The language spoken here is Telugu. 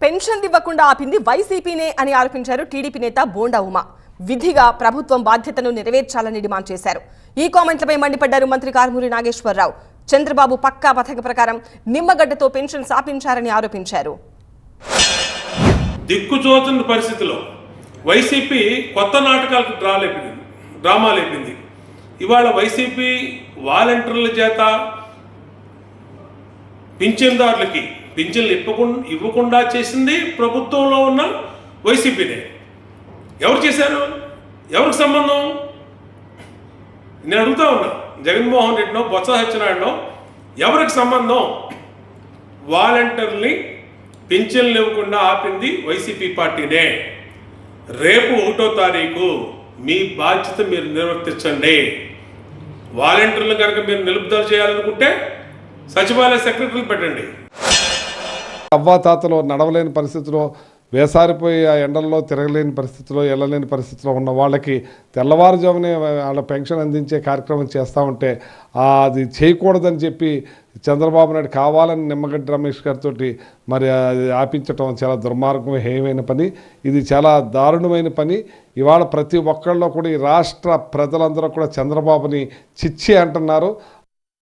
పెన్షన్ ఇవ్వకుండా ఆపింది వైసీపీనే అని ఆరోపించారు టీడీపీ నేత బోండా ఉమా విధిగా ప్రభుత్వం బాధ్యతను నెరవేర్చాలని డిమాండ్ చేశారు ఈ కామెంట్లపై మండిపడ్డారు మంత్రి కారుమూరి నాగేశ్వరరావు చంద్రబాబు పక్కా పథక ప్రకారం నిమ్మగడ్డతో పెన్షన్ సాపించారని ఆరోపించారు దిక్కుచోచని పరిస్థితిలో వైసీపీ కొత్త నాటకాలకు డ్రా లేపింది డ్రామా లేపింది ఇవాళ వైసీపీ వాలంటీర్ల చేత పింఛన్దారులకి పింఛన్లు ఇవ్వకుండా ఇవ్వకుండా చేసింది ప్రభుత్వంలో ఉన్న వైసీపీనే ఎవరు చేశారు ఎవరికి సంబంధం నేను అడుగుతా ఉన్నా జగన్మోహన్ రెడ్డినో బొత్స సత్యనారాయణనో ఎవరికి సంబంధం వాలంటీర్ని పింఛన్లు ఇవ్వకుండా ఆపింది వైసీపీ పార్టీనే రేపు ఒకటో తారీఖు మీ బాధ్యత మీరు నిర్వర్తించండి వాలంటీర్లు కనుక మీరు నిలుపుదల చేయాలనుకుంటే సచివాలయ సెక్రటరీలు పెట్టండి అవ్వాతాతలు నడవలేని పరిస్థితిలో వేసారిపోయి ఆ ఎండల్లో తిరగలేని పరిస్థితిలో వెళ్ళలేని పరిస్థితిలో ఉన్న వాళ్ళకి తెల్లవారుజామునే వాళ్ళ పెన్షన్ అందించే కార్యక్రమం చేస్తూ ఉంటే ఆ అది చేయకూడదని చెప్పి చంద్రబాబు నాయుడు కావాలని నిమ్మగడ్డ రమేష్ గారితో మరి అది ఆపించటం చాలా దుర్మార్గం హేయమైన పని ఇది చాలా దారుణమైన పని ఇవాళ ప్రతి ఒక్కళ్ళలో కూడా ఈ రాష్ట్ర ప్రజలందరూ కూడా చంద్రబాబుని చిచ్చి అంటున్నారు